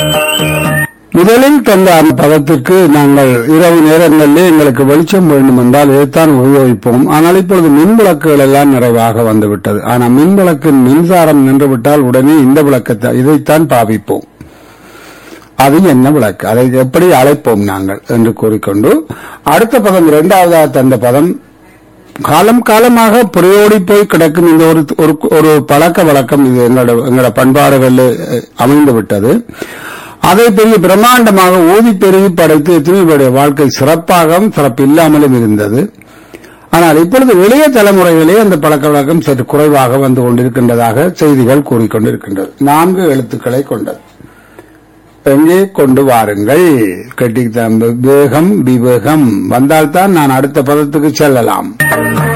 முதலில் தந்த அந்த பதத்திற்கு நாங்கள் இரவு நேரங்களிலே எங்களுக்கு வெளிச்சம் வேண்டும் என்றால் இதைத்தான் உபயோகிப்போம் ஆனால் இப்பொழுது மின் விளக்குகள் எல்லாம் நிறைவாக வந்துவிட்டது ஆனால் மின் விளக்கின் மின்சாரம் நின்றுவிட்டால் உடனே இந்த விளக்கத்தை இதைத்தான் பாவிப்போம் அது என்ன விளக்கு அதை எப்படி அழைப்போம் நாங்கள் என்று கூறிக்கொண்டு அடுத்த பதம் இரண்டாவதாக தந்த பதம் காலம் காலமாக புரையோடி போய் கிடக்கும் இந்த ஒரு ஒரு ஒரு பழக்க வழக்கம் இது எங்களோட எங்களோட பண்பாடுகளில் அஹ், அமைந்து விட்டது அதை பெரிய பிரம்மாண்டமாக ஊதி பெருகி படைத்து எத்தனையுடைய வாழ்க்கை சிறப்பாகவும் சிறப்பு இல்லாமலும் இருந்தது ஆனால் இப்பொழுது இளைய தலைமுறைகளே அந்த பழக்க வழக்கம் சற்று குறைவாக வந்து கொண்டிருக்கின்றதாக செய்திகள் கூறிக்கொண்டிருக்கின்றது நான்கு எழுத்துக்களை கொண்டது எங்கே கொண்டு வாருங்கள் கெட்டித்தான் வேகம் விவேகம் வந்தால்தான் நான் அடுத்த பதத்துக்கு செல்லலாம்